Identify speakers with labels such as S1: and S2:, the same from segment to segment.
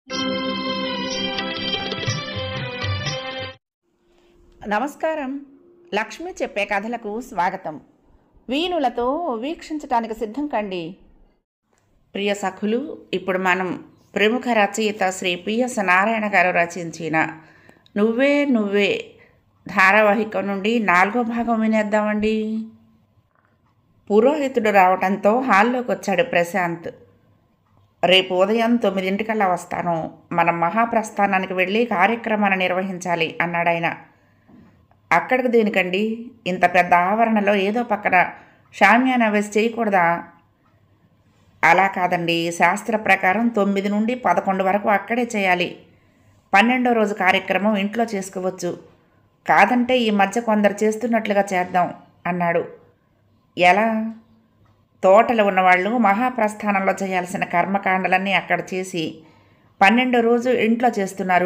S1: నమస్కారం లక్ష్మి చెప్పే కథలకు స్వాగతం వీణులతో వీక్షించటానికి సిద్ధం కండి ప్రియ సఖులు ఇప్పుడు మనం ప్రముఖ రచయిత శ్రీ పిఎస్ నారాయణ గారు రచించిన నువ్వే నువ్వే ధారావాహిక నుండి నాలుగో భాగం వినేద్దామండి పురోహితుడు రావడంతో హాల్లోకి వచ్చాడు ప్రశాంత్ రేపు ఉదయం తొమ్మిదింటికల్లా వస్తాను మనం మహాప్రస్థానానికి వెళ్ళి కార్యక్రమాన్ని నిర్వహించాలి అన్నాడాయన అక్కడికి దేనికండి ఇంత పెద్ద ఆవరణలో ఏదో పక్కన షామ్యానా వేసి చేయకూడదా అలా కాదండి శాస్త్ర ప్రకారం తొమ్మిది నుండి పదకొండు వరకు అక్కడే చేయాలి పన్నెండో రోజు కార్యక్రమం ఇంట్లో చేసుకోవచ్చు కాదంటే ఈ మధ్య కొందరు చేస్తున్నట్లుగా చేద్దాం అన్నాడు ఎలా తోటలో ఉన్నవాళ్ళు మహాప్రస్థానంలో చేయాల్సిన కర్మకాండలన్నీ అక్కడ చేసి పన్నెండో రోజు ఇంట్లో చేస్తున్నారు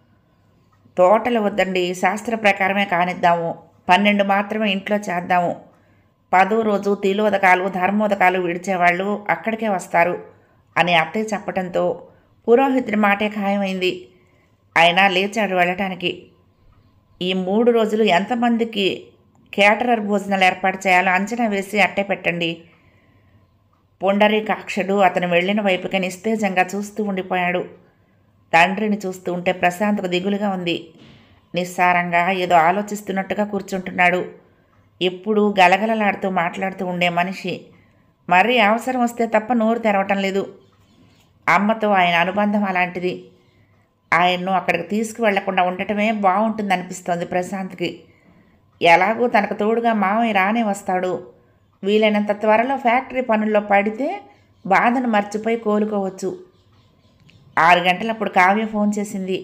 S1: తోటలు వద్దండి శాస్త్ర ప్రకారమే కానిద్దాము పన్నెండు మాత్రమే ఇంట్లో చేద్దాము పదో రోజు తిలోదకాలు ధర్మోదకాలు విడిచేవాళ్ళు అక్కడికే వస్తారు అని అత్తయ్య చెప్పడంతో పురోహితుడి మాటే ఖాయమైంది ఆయన లేచాడు వెళ్ళటానికి ఈ మూడు రోజులు ఎంతమందికి కేటరర్ భోజనాలు ఏర్పాటు చేయాలో అంచనా వేసి అట్టే పెట్టండి పుండరీకాక్షుడు అతను వెళ్ళిన వైపుకి నిస్తేజంగా చూస్తూ ఉండిపోయాడు తండ్రిని చూస్తూ ఉంటే ప్రశాంత్కు దిగులుగా ఉంది నిస్సారంగా ఏదో ఆలోచిస్తున్నట్టుగా కూర్చుంటున్నాడు ఎప్పుడూ గలగలలాడుతూ మాట్లాడుతూ ఉండే మనిషి మరీ అవసరం వస్తే తప్ప నోరు తెరవటం లేదు అమ్మతో ఆయన అనుబంధం అలాంటిది ఆయన్ను అక్కడికి తీసుకువెళ్లకుండా ఉండటమే బాగుంటుంది అనిపిస్తోంది ప్రశాంత్కి ఎలాగూ తనకు తోడుగా మామయ్య రానే వస్తాడు వీలైనంత త్వరలో ఫ్యాక్టరీ పనుల్లో పడితే బాధను మర్చిపోయి కోలుకోవచ్చు ఆరు గంటలప్పుడు కావ్య ఫోన్ చేసింది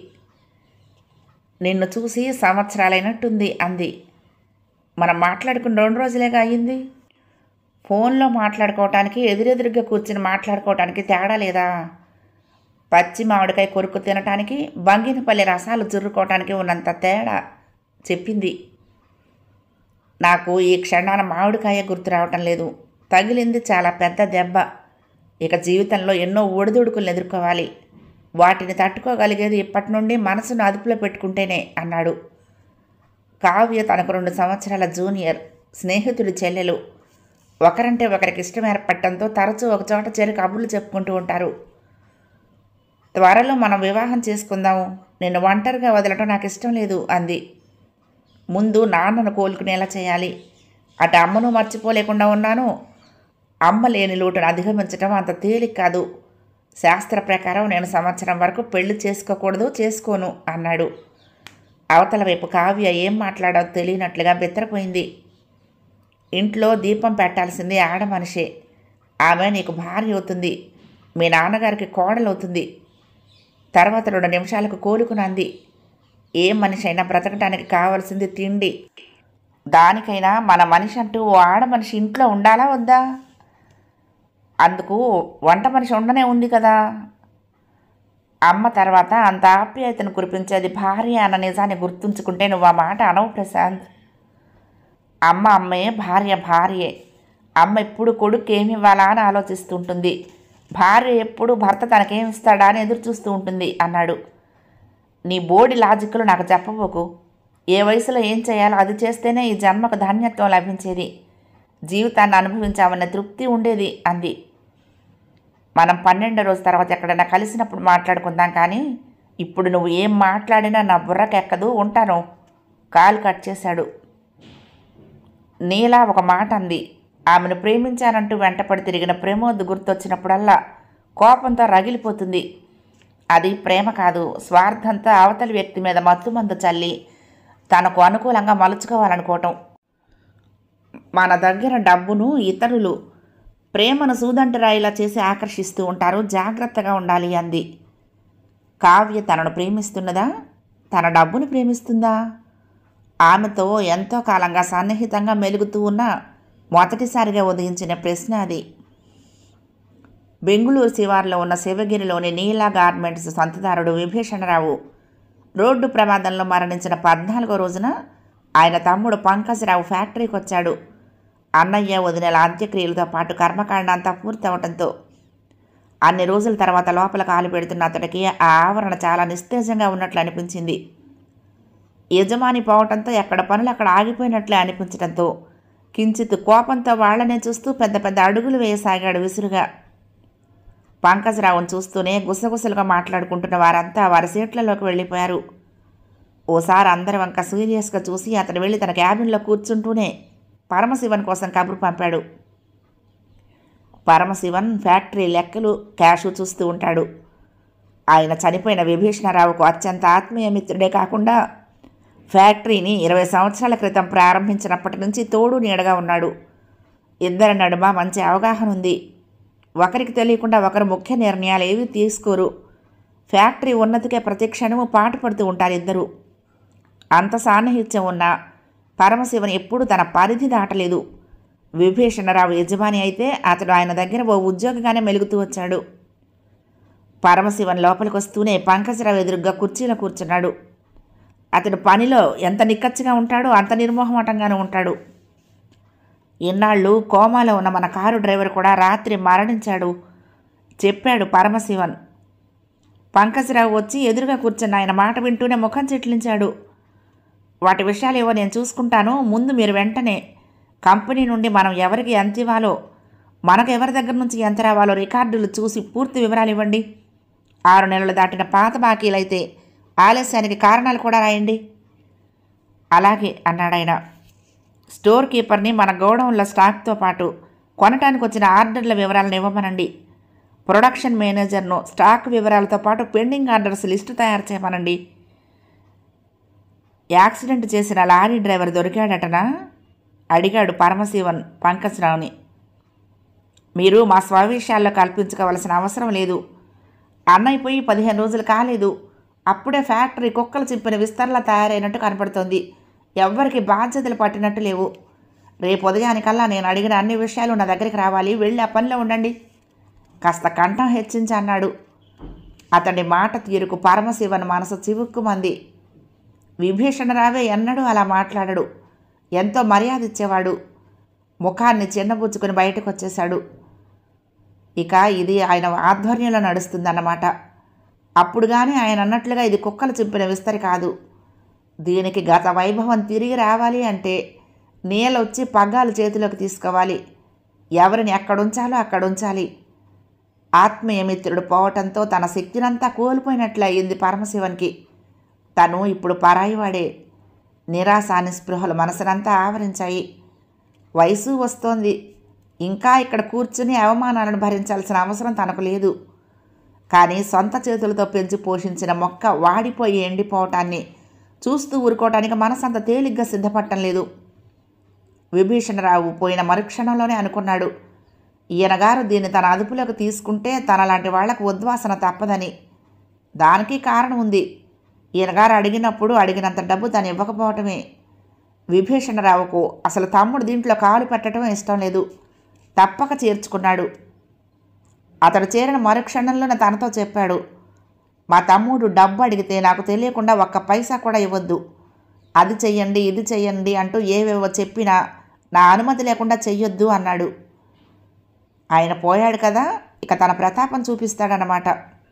S1: నిన్ను చూసి సంవత్సరాలైనట్టుంది అంది మనం మాట్లాడుకుని రెండు రోజులేగా అయ్యింది ఫోన్లో మాట్లాడుకోవటానికి ఎదురెదురుగా కూర్చుని మాట్లాడుకోవటానికి తేడా లేదా పచ్చి మామిడికాయ కొరుకు తినటానికి బంగినపల్లి రసాలు జుర్రుకోవటానికి ఉన్నంత తేడా చెప్పింది నాకు ఈ క్షణాన మామిడికాయ గుర్తు రావటం లేదు తగిలింది చాలా పెద్ద దెబ్బ ఇక జీవితంలో ఎన్నో ఒడిదుడుకులను ఎదుర్కోవాలి వాటిని తట్టుకోగలిగేది ఇప్పటి నుండి మనసును అదుపులో పెట్టుకుంటేనే అన్నాడు కావ్య తనకు రెండు సంవత్సరాల జూనియర్ స్నేహితుడి చెల్లెలు ఒకరంటే ఒకరికి ఇష్టం ఏర్పడటంతో తరచూ ఒకచోట చేరి కబుర్లు చెప్పుకుంటూ ఉంటారు త్వరలో మనం వివాహం చేసుకుందాము నిన్ను ఒంటరిగా వదలటం నాకు ఇష్టం లేదు అంది ముందు నాన్నను కోలుకునేలా చేయాలి అటు అమ్మను మర్చిపోలేకుండా ఉన్నాను అమ్మ లేని లోటును అధిగమించడం అంత తేలిక కాదు శాస్త్ర ప్రకారం నేను సంవత్సరం వరకు పెళ్లి చేసుకోకూడదు చేసుకోను అన్నాడు అవతల వైపు కావ్య ఏం మాట్లాడో తెలియనట్లుగా బెత్తరపోయింది ఇంట్లో దీపం పెట్టాల్సింది ఆడ మనిషే ఆమె నీకు భార్య అవుతుంది మీ నాన్నగారికి కోడలవుతుంది తర్వాత రెండు నిమిషాలకు కోలుకునంది ఏ మనిషి అయినా బ్రతకటానికి కావాల్సింది తిండి దానికైనా మన మనిషి అంటూ ఓ ఆడ మనిషి ఇంట్లో ఉండాలా వద్దా అందుకు వంట మనిషి ఉండనే ఉంది కదా అమ్మ తర్వాత అంత ఆప్యాయతను కురిపించేది భార్య అన్న నిజాన్ని గుర్తుంచుకుంటే నువ్వు ఆ మాట అనవు ప్రశాంత్ అమ్మ అమ్మే భార్య భార్యే అమ్మ ఎప్పుడు కొడుకు ఏమి ఇవ్వాలా అని ఆలోచిస్తుంటుంది భార్య ఎప్పుడు భర్త తనకేం ఇస్తాడా అని ఎదురు చూస్తూ ఉంటుంది అన్నాడు నీ బోడి లాజిక్లు నాకు చెప్పబోకు ఏ వయసులో ఏం చేయాలో అది చేస్తేనే ఈ జన్మకు ధాన్యత్వం లభించేది జీవితాన్ని అనుభవించామన్న తృప్తి ఉండేది అంది మనం పన్నెండో రోజు తర్వాత ఎక్కడైనా కలిసినప్పుడు మాట్లాడుకుందాం కానీ ఇప్పుడు నువ్వు ఏం మాట్లాడినా నా బుర్రకెక్కదు ఉంటాను కాలు కట్ చేశాడు నీలా ఒక మాట అంది ఆమెను ప్రేమించానంటూ వెంటపడి తిరిగిన ప్రమోద్ గుర్తొచ్చినప్పుడల్లా కోపంతో రగిలిపోతుంది అది ప్రేమ కాదు స్వార్థంతో అవతలి వ్యక్తి మీద మత్తుమందు చల్లి తనకు అనుకూలంగా మలుచుకోవాలనుకోవటం మన దగ్గర డబ్బును ఇతరులు ప్రేమను సూదంటరాయిలా చేసి ఆకర్షిస్తూ ఉంటారు జాగ్రత్తగా ఉండాలి అంది కావ్య తనను ప్రేమిస్తున్నదా తన డబ్బును ప్రేమిస్తుందా ఆమెతో ఎంతో కాలంగా సన్నిహితంగా మెలుగుతూ ఉన్న మొదటిసారిగా ఉదయించిన ప్రశ్న అది బెంగుళూరు శివార్లో ఉన్న శివగిరిలోని నీలా గార్మెంట్స్ సొంతదారుడు విభీషణరావు రోడ్డు ప్రమాదంలో మరణించిన పద్నాలుగో రోజున ఆయన తమ్ముడు పంకజరావు ఫ్యాక్టరీకి వచ్చాడు అన్నయ్య వదినల అంత్యక్రియలతో పాటు కర్మకాండ అంతా పూర్తి అవడంతో అన్ని రోజుల తర్వాత లోపల కాలు పెడుతున్న అతడికి ఆ ఆవరణ చాలా నిస్తేజంగా ఉన్నట్లు అనిపించింది యజమాని పోవటంతో ఎక్కడ పనులు అక్కడ ఆగిపోయినట్లే అనిపించడంతో కించిత్ కోపంతో వాళ్ళనే చూస్తూ పెద్ద పెద్ద అడుగులు వేయసాగాడు విసురుగా పంకజరావును చూస్తూనే గుసగుసలుగా మాట్లాడుకుంటున్న వారంతా వారి సీట్లలోకి వెళ్ళిపోయారు ఓసారి అందరి వంక సీరియస్గా చూసి అతను వెళ్ళి తన క్యాబిన్లో కూర్చుంటూనే పరమశివన్ కోసం కబురు పంపాడు పరమశివన్ ఫ్యాక్టరీ లెక్కలు క్యాషు చూస్తూ ఉంటాడు ఆయన చనిపోయిన విభీషణరావుకు అత్యంత ఆత్మీయ మిత్రుడే కాకుండా ఫ్యాక్టరీని ఇరవై సంవత్సరాల క్రితం ప్రారంభించినప్పటి నుంచి తోడు నీడగా ఉన్నాడు ఇద్దరి నడుమ మంచి అవగాహన ఉంది ఒకరికి తెలియకుండా ఒకరు ముఖ్య నిర్ణయాలు ఏవి తీసుకోరు ఫ్యాక్టరీ ఉన్నతికే ప్రతి క్షణము పాటుపడుతూ ఉంటారు ఇద్దరు అంత సాన్నిహిత్యం ఉన్న పరమశివన్ ఎప్పుడూ తన పరిధి దాటలేదు విభీషణరావు యజమాని అయితే అతడు ఆయన దగ్గర ఓ ఉద్యోగిగానే మెలుగుతూ వచ్చాడు పరమశివన్ లోపలికి వస్తూనే పంకజరావు ఎదురుగ్గా కుర్చీలో కూర్చున్నాడు అతడు పనిలో ఎంత నిక్కచ్చిగా ఉంటాడో అంత నిర్మోహమాటంగానూ ఉంటాడు ఇన్నాళ్ళు కోమాలో ఉన్న మన కారు డ్రైవర్ కూడా రాత్రి మరణించాడు చెప్పాడు పరమశివన్ పంకజరావు వచ్చి ఎదురుగా కూర్చున్న ఆయన మాట వింటూనే ముఖం చిట్లించాడు వాటి విషయాలు ఏవో నేను చూసుకుంటాను ముందు మీరు వెంటనే కంపెనీ నుండి మనం ఎవరికి ఎంత ఇవ్వాలో మనకు ఎవరి దగ్గర నుంచి ఎంత రావాలో రికార్డులు చూసి పూర్తి వివరాలు ఇవ్వండి ఆరు నెలలు దాటిన పాత బాకీలైతే ఆలస్యానికి కారణాలు కూడా రాయండి అలాగే అన్నాడాయన స్టోర్ కీపర్ని మన గోడౌన్ల స్టాక్తో పాటు కొనటానికి వచ్చిన ఆర్డర్ల వివరాలను ఇవ్వమనండి ప్రొడక్షన్ మేనేజర్ను స్టాక్ వివరాలతో పాటు పెండింగ్ ఆర్డర్స్ లిస్టు తయారు చేయమనండి యాక్సిడెంట్ చేసిన లారీ డ్రైవర్ దొరికాడటనా అడిగాడు పరమశివన్ పంకజ్రావుని మీరు మా స్వవిషయాల్లో కల్పించుకోవాల్సిన అవసరం లేదు అన్నైపోయి పదిహేను రోజులు కాలేదు అప్పుడే ఫ్యాక్టరీ కుక్కలు చింపిన విస్తరణ తయారైనట్టు కనపడుతోంది ఎవ్వరికి బాధ్యతలు పట్టినట్టు లేవు రేపు ఉదయానికల్లా నేను అడిగిన అన్ని విషయాలు నా దగ్గరికి రావాలి వెళ్ళి ఆ పనిలో ఉండండి కాస్త కంఠం హెచ్చించి అన్నాడు అతడి మాట తీరుకు పరమశివన్ మనసు చివుక్కుమంది విభీషణరావే ఎన్నడూ అలా మాట్లాడడు ఎంతో మర్యాద ఇచ్చేవాడు ముఖాన్ని చిన్నబుచ్చుకుని బయటకు వచ్చేశాడు ఇక ఇది ఆయన ఆధ్వర్యంలో నడుస్తుందన్నమాట అప్పుడు కానీ ఆయన అన్నట్లుగా ఇది కుక్కలు చింపిన విస్తరి కాదు దీనికి గత వైభవం తిరిగి రావాలి అంటే నీళ్ళొచ్చి పగ్గాలు చేతిలోకి తీసుకోవాలి ఎవరిని ఎక్కడుంచాలో అక్కడుంచాలి ఆత్మీయ మిత్రుడు పోవటంతో తన శక్తినంతా కోల్పోయినట్లు అయ్యింది పరమశివన్కి తను ఇప్పుడు పరాయివాడే నిరాశ నిస్పృహలు మనసునంతా ఆవరించాయి వయసు వస్తోంది ఇంకా ఇక్కడ కూర్చుని అవమానాలను భరించాల్సిన అవసరం తనకు లేదు కానీ సొంత చేతులతో పెంచి పోషించిన మొక్క వాడిపోయి ఎండిపోవటాన్ని చూస్తూ ఊరుకోవటానికి మనసంత తేలిగ్గా సిద్ధపడటం లేదు విభీషణరావు పోయిన మరుక్షణంలోనే అనుకున్నాడు ఈయనగారు దీన్ని తన అదుపులోకి తీసుకుంటే తనలాంటి వాళ్లకు ఉద్వాసన తప్పదని దానికి కారణం ఉంది ఈయనగారు అడిగినప్పుడు అడిగినంత డబ్బు తను ఇవ్వకపోవటమే విభీషణరావుకు అసలు తమ్ముడు దీంట్లో కాలు పెట్టడం ఇష్టం లేదు తప్పక చేర్చుకున్నాడు అతడు చేరిన మరుక్షణంలోనే తనతో చెప్పాడు మా తమ్ముడు డబ్బు అడిగితే నాకు తెలియకుండా ఒక్క పైసా కూడా ఇవ్వద్దు అది చెయ్యండి ఇది చెయ్యండి అంటూ ఏవేవో చెప్పినా నా అనుమతి లేకుండా చెయ్యొద్దు అన్నాడు ఆయన పోయాడు కదా ఇక తన ప్రతాపం చూపిస్తాడనమాట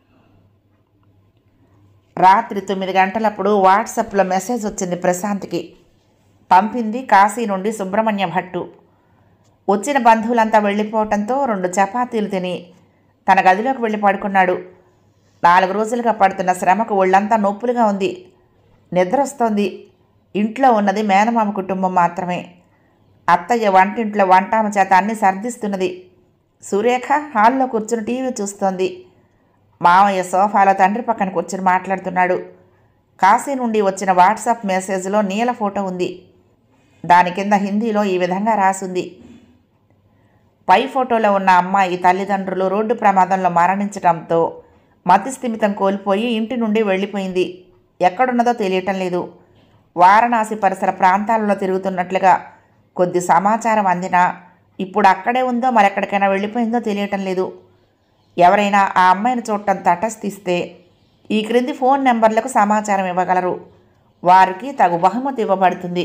S1: రాత్రి తొమ్మిది గంటలప్పుడు వాట్సాప్లో మెసేజ్ వచ్చింది ప్రశాంత్కి పంపింది కాశీ నుండి సుబ్రహ్మణ్య భట్టు వచ్చిన బంధువులంతా వెళ్ళిపోవటంతో రెండు చపాతీలు తిని తన గదిలోకి వెళ్ళి పడుకున్నాడు నాలుగు రోజులుగా పడుతున్న శ్రమకు ఒళ్ళంతా నొప్పులుగా ఉంది నిద్ర వస్తోంది ఇంట్లో ఉన్నది మేనమామ కుటుంబం మాత్రమే అత్తయ్య వంటింట్లో వంటామ చేత అన్ని సర్దిస్తున్నది సురేఖ హాల్లో కూర్చుని టీవీ చూస్తోంది మామయ్య సోఫాలో తండ్రి పక్కన కూర్చుని మాట్లాడుతున్నాడు కాశీ నుండి వచ్చిన వాట్సాప్ మెసేజ్లో నీల ఫోటో ఉంది దాని కింద హిందీలో ఈ విధంగా రాసుంది పై ఫోటోలో ఉన్న అమ్మాయి తల్లిదండ్రులు రోడ్డు ప్రమాదంలో మరణించడంతో మతిస్థిమితం కోల్పోయి ఇంటి నుండి వెళ్ళిపోయింది ఎక్కడున్నదో తెలియటం లేదు వారణాసి పరిసర ప్రాంతాలలో తిరుగుతున్నట్లుగా కొద్ది సమాచారం అందినా ఇప్పుడు అక్కడే ఉందో మరెక్కడికైనా వెళ్ళిపోయిందో తెలియటం లేదు ఎవరైనా ఆ అమ్మాయిని చూడటం తటస్థిస్తే ఈ క్రింది ఫోన్ నెంబర్లకు సమాచారం ఇవ్వగలరు వారికి తగు బహుమతి ఇవ్వబడుతుంది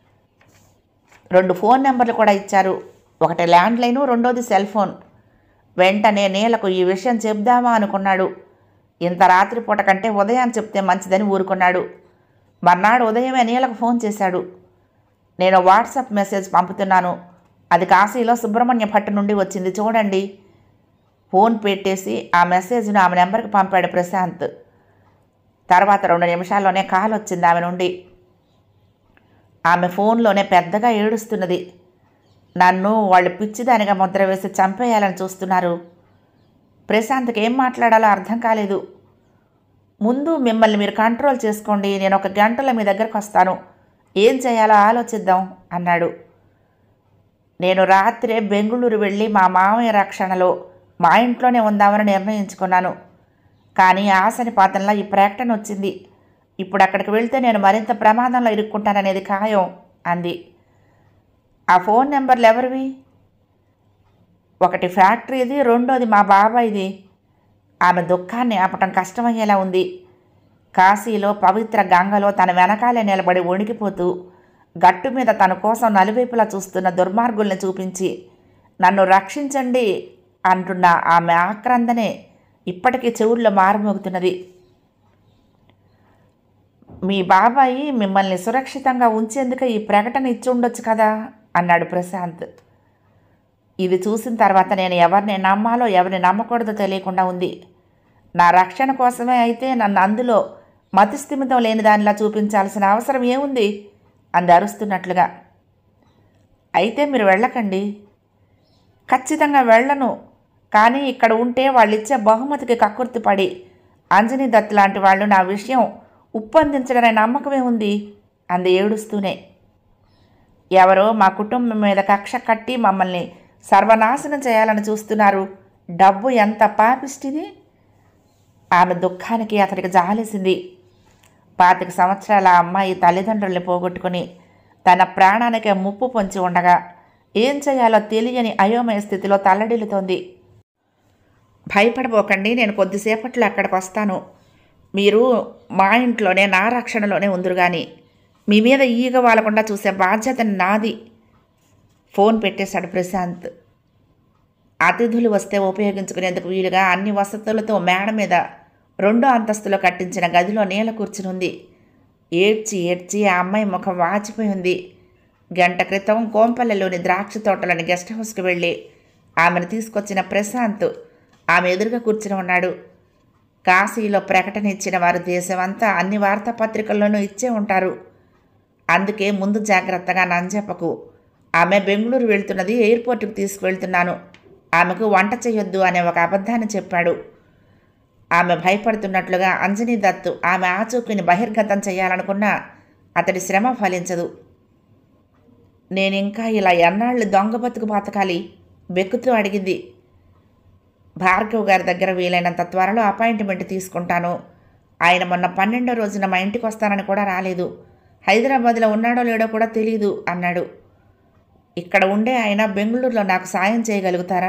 S1: రెండు ఫోన్ నెంబర్లు కూడా ఇచ్చారు ఒకటి ల్యాండ్లైను రెండోది సెల్ ఫోన్ వెంటనే నీలకు ఈ విషయం చెప్దామా అనుకున్నాడు ఇంత రాత్రిపూట కంటే ఉదయం చెప్తే మంచిదని ఊరుకున్నాడు మర్నాడు ఉదయమే నీలకు ఫోన్ చేశాడు నేను వాట్సాప్ మెసేజ్ పంపుతున్నాను అది కాశీలో సుబ్రహ్మణ్య భట్ నుండి వచ్చింది చూడండి ఫోన్ పెట్టేసి ఆ మెసేజ్ను ఆమె నెంబర్కి పంపాడు ప్రశాంత్ తర్వాత రెండు నిమిషాల్లోనే కాల్ వచ్చింది ఆమె నుండి ఆమె ఫోన్లోనే పెద్దగా ఏడుస్తున్నది నన్ను వాళ్ళు పిచ్చిదానిగా ముద్ర వేసి చంపేయాలని చూస్తున్నారు ప్రశాంత్కి ఏం మాట్లాడాలో అర్థం కాలేదు ముందు మిమ్మల్ని మీరు కంట్రోల్ చేసుకోండి నేను ఒక గంటలో మీ దగ్గరకు వస్తాను ఏం చేయాలో ఆలోచిద్దాం అన్నాడు నేను రాత్రే బెంగుళూరు వెళ్ళి మా మామయ్య రక్షణలో మా ఇంట్లోనే ఉందామని నిర్ణయించుకున్నాను కానీ ఆశని పాతంలో ఈ ప్రకటన వచ్చింది ఇప్పుడు అక్కడికి వెళ్తే నేను మరింత ప్రమాదంలో ఇరుక్కుంటాననేది ఖాయం అంది ఆ ఫోన్ నెంబర్లు ఎవరివి ఒకటి ఫ్యాక్టరీది రెండోది మా బాబాయిది ఆమె దుఃఖాన్ని ఆపటం కష్టమయ్యేలా ఉంది కాశీలో పవిత్ర గంగలో తన వెనకాలే నిలబడి వణికిపోతూ గట్టు మీద తన కోసం నలువైపులా చూస్తున్న దుర్మార్గుల్ని చూపించి నన్ను రక్షించండి అంటున్న ఆమె ఆక్రందనే ఇప్పటికీ చెవుల్లో మారుమోగుతున్నది మీ బాబాయి మిమ్మల్ని సురక్షితంగా ఉంచేందుకు ఈ ప్రకటన ఇచ్చి ఉండొచ్చు కదా అన్నాడు ప్రశాంత్ ఇది చూసిన తర్వాత నేను ఎవరిని నమ్మాలో ఎవరిని నమ్మకూడదో తెలియకుండా ఉంది నా రక్షణ కోసమే అయితే నన్ను అందులో మతిస్థిమితం లేని దానిలా చూపించాల్సిన అవసరం ఏముంది అంది అరుస్తున్నట్లుగా అయితే మీరు వెళ్ళకండి ఖచ్చితంగా వెళ్ళను కానీ ఇక్కడ ఉంటే వాళ్ళు ఇచ్చే బహుమతికి కక్కుర్తి పడి అంజనీ దత్ లాంటి వాళ్ళు నా విషయం ఉప్పందించడనే నమ్మకమే ఉంది అంది ఏడుస్తూనే ఎవరో మా కుటుంబం మీద కక్ష కట్టి మమ్మల్ని సర్వనాశనం చేయాలని చూస్తున్నారు డబ్బు ఎంత పాపిష్టిది ఆమె దుఃఖానికి అతడికి జాలేసింది పాతిక సంవత్సరాల ఆ అమ్మాయి తల్లిదండ్రుల్ని పోగొట్టుకుని తన ప్రాణానికి ముప్పు పొంచి ఉండగా ఏం చేయాలో తెలియని అయోమయ స్థితిలో తల్లడిల్లుతోంది భయపడబోకండి నేను కొద్దిసేపట్లో అక్కడికి వస్తాను మీరు మా ఇంట్లోనే నా రక్షణలోనే ఉందరు కానీ మీ మీద ఈగ వాలకుండా చూసే బాధ్యత నాది ఫోన్ పెట్టేశాడు ప్రశాంత్ అతిథులు వస్తే ఉపయోగించుకునేందుకు వీలుగా అన్ని వసతులతో మేడ మీద రెండో అంతస్తులో కట్టించిన గదిలో నీల కూర్చునుంది ఏడ్చి ఏడ్చి ఆ అమ్మాయి ముఖం వాచిపోయి ఉంది గంట క్రితం కోంపల్లెలోని ద్రాక్ష తోటలోని గెస్ట్ హౌస్కి వెళ్ళి ఆమెను తీసుకొచ్చిన ప్రశాంత్ ఆమె ఎదురుగా కూర్చుని ఉన్నాడు కాశీలో ప్రకటన ఇచ్చిన వారు దేశమంతా అన్ని వార్తాపత్రికల్లోనూ ఇచ్చే ఉంటారు అందుకే ముందు జాగ్రత్తగా నంజెప్పకు ఆమె బెంగళూరు వెళ్తున్నది ఎయిర్పోర్ట్కి తీసుకువెళ్తున్నాను ఆమెకు వంట చేయొద్దు అనే ఒక అబద్ధాన్ని చెప్పాడు ఆమె భయపడుతున్నట్లుగా అంజనీ దత్తు ఆమె ఆచూకీని బహిర్గతం చేయాలనుకున్నా అతడి శ్రమ ఫలించదు నేనింకా ఇలా ఎన్నాళ్ళు దొంగ బతుకు బతకాలి బెక్కుతూ అడిగింది భార్గవ్ గారి దగ్గర వీలైనంత త్వరలో అపాయింట్మెంట్ తీసుకుంటాను ఆయన మొన్న పన్నెండో రోజున మా ఇంటికి వస్తానని కూడా రాలేదు హైదరాబాద్లో ఉన్నాడో లేడో కూడా తెలియదు అన్నాడు ఇక్కడ ఉండే ఆయన బెంగళూరులో నాకు సాయం చేయగలుగుతారా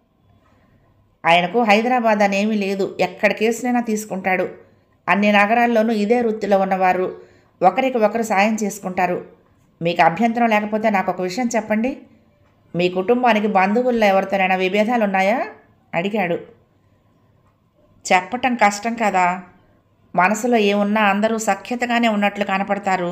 S1: ఆయనకు హైదరాబాద్ అనేమీ లేదు ఎక్కడ కేసునైనా తీసుకుంటాడు అన్ని నగరాల్లోనూ ఇదే వృత్తిలో ఉన్నవారు ఒకరికి ఒకరు సాయం చేసుకుంటారు మీకు అభ్యంతరం లేకపోతే నాకు ఒక విషయం చెప్పండి మీ కుటుంబానికి బంధువుల్లో ఎవరితోనైనా విభేదాలు ఉన్నాయా అడిగాడు చెప్పటం కష్టం కదా మనసులో ఏమున్నా అందరూ సఖ్యతగానే ఉన్నట్లు కనపడతారు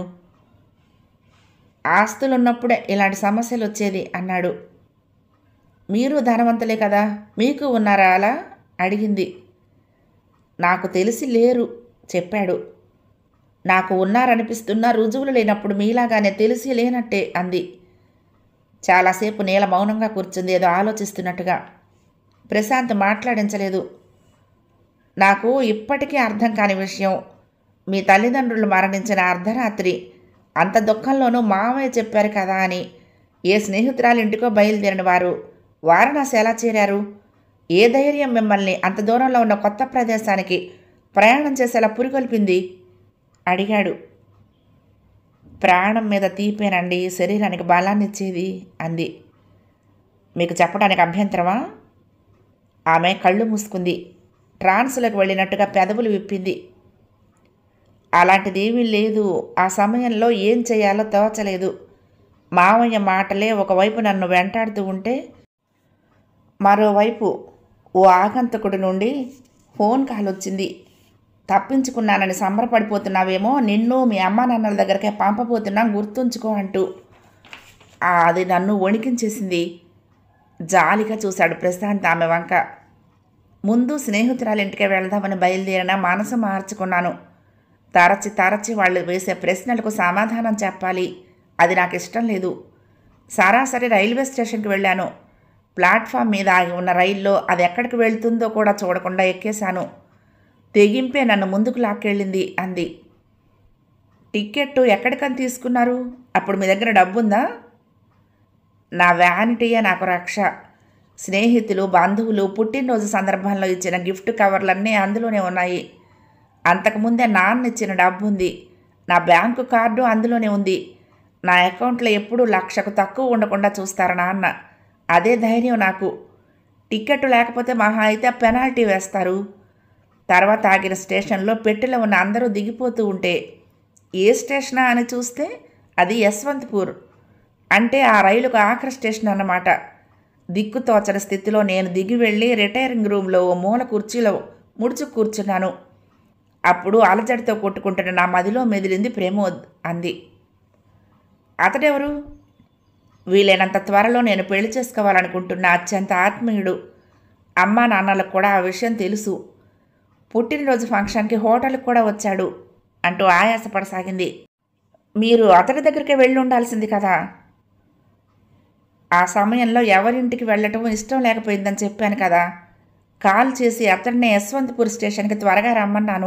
S1: ఆస్తులు ఉన్నప్పుడే ఇలాంటి సమస్యలు వచ్చేది అన్నాడు మీరు ధనవంతులే కదా మీకు ఉన్నారా అలా అడిగింది నాకు తెలిసి లేరు చెప్పాడు నాకు ఉన్నారనిపిస్తున్న రుజువులు లేనప్పుడు మీలాగానే తెలిసి లేనట్టే అంది చాలాసేపు నీల మౌనంగా కూర్చుంది ఏదో ఆలోచిస్తున్నట్టుగా ప్రశాంత్ మాట్లాడించలేదు నాకు ఇప్పటికీ అర్థం కాని విషయం మీ తల్లిదండ్రులు మరణించిన అర్ధరాత్రి అంత దుఃఖంలోనూ మామయ్య చెప్పారు కదా అని ఏ స్నేహితురాలు ఇంటికో బయలుదేరిన వారు వారణాసి ఎలా చేరారు ఏ ధైర్యం మిమ్మల్ని అంత దూరంలో ఉన్న కొత్త ప్రదేశానికి ప్రయాణం చేసేలా పురికొల్పింది అడిగాడు ప్రాణం మీద తీపేనండి శరీరానికి బలాన్ని ఇచ్చేది అంది మీకు చెప్పడానికి అభ్యంతరమా ఆమె కళ్ళు మూసుకుంది ట్రాన్స్లోకి వెళ్ళినట్టుగా పెదవులు విప్పింది అలాంటిది ఏమీ లేదు ఆ సమయంలో ఏం చేయాలో తోచలేదు మావయ్య మాటలే ఒకవైపు నన్ను వెంటాడుతూ ఉంటే మరోవైపు ఓ ఆగంతకుడి నుండి ఫోన్ కాల్ వచ్చింది తప్పించుకున్నానని సంబరపడిపోతున్నావేమో నిన్ను మీ అమ్మా నాన్నల దగ్గరకే పంపబోతున్నా గుర్తుంచుకో అంటూ ఆ, అది నన్ను వణికించేసింది జాలిగా చూశాడు ప్రశాంత్ ఆమె వంక ముందు స్నేహితురాలి ఇంటికి వెళ్దామని బయలుదేరిన మనసు మార్చుకున్నాను తరచి తరచి వాళ్ళు వేసే ప్రశ్నలకు సమాధానం చెప్పాలి అది నాకు ఇష్టం లేదు సరాసరి రైల్వే స్టేషన్కి వెళ్ళాను ప్లాట్ఫామ్ మీద ఆగి ఉన్న రైల్లో అది ఎక్కడికి వెళ్తుందో కూడా చూడకుండా ఎక్కేశాను తెగింపే నన్ను ముందుకు లాక్కెళ్ళింది అంది టికెట్ ఎక్కడికని తీసుకున్నారు అప్పుడు మీ దగ్గర డబ్బుందా నా వ్యానిటీయే నాకు రక్ష స్నేహితులు బంధువులు పుట్టినరోజు సందర్భంలో ఇచ్చిన గిఫ్ట్ కవర్లన్నీ అందులోనే ఉన్నాయి అంతకుముందే నాన్న ఇచ్చిన డబ్బు ఉంది నా బ్యాంకు కార్డు అందులోనే ఉంది నా అకౌంట్లో ఎప్పుడూ లక్షకు తక్కువ ఉండకుండా చూస్తారు నాన్న అదే ధైర్యం నాకు టికెట్ లేకపోతే మహా అయితే పెనాల్టీ వేస్తారు తర్వాత ఆగిన స్టేషన్లో పెట్టెలో ఉన్న అందరూ దిగిపోతూ ఉంటే ఏ స్టేషనా అని చూస్తే అది యశ్వంత్పూర్ అంటే ఆ రైలుకు ఆఖరి స్టేషన్ అన్నమాట దిక్కుతోచని స్థితిలో నేను దిగి వెళ్ళి రిటైరింగ్ రూమ్లో ఓ మూల కుర్చీలో ముడుచు కూర్చున్నాను అప్పుడు అలజడితో కొట్టుకుంటున్న నా మదిలో మెదిలింది ప్రేమోద్ అంది అతడెవరు వీలైనంత త్వరలో నేను పెళ్లి చేసుకోవాలనుకుంటున్న అత్యంత ఆత్మీయుడు అమ్మా నాన్నలకు కూడా ఆ విషయం తెలుసు పుట్టినరోజు ఫంక్షన్కి హోటల్కి కూడా వచ్చాడు అంటూ ఆయాసపడసాగింది మీరు అతడి దగ్గరికి వెళ్ళి ఉండాల్సింది కదా ఆ సమయంలో ఎవరింటికి వెళ్ళటం ఇష్టం లేకపోయిందని చెప్పాను కదా కాల్ చేసి అతడిని యశ్వంతపూర్ స్టేషన్కి త్వరగా రమ్మన్నాను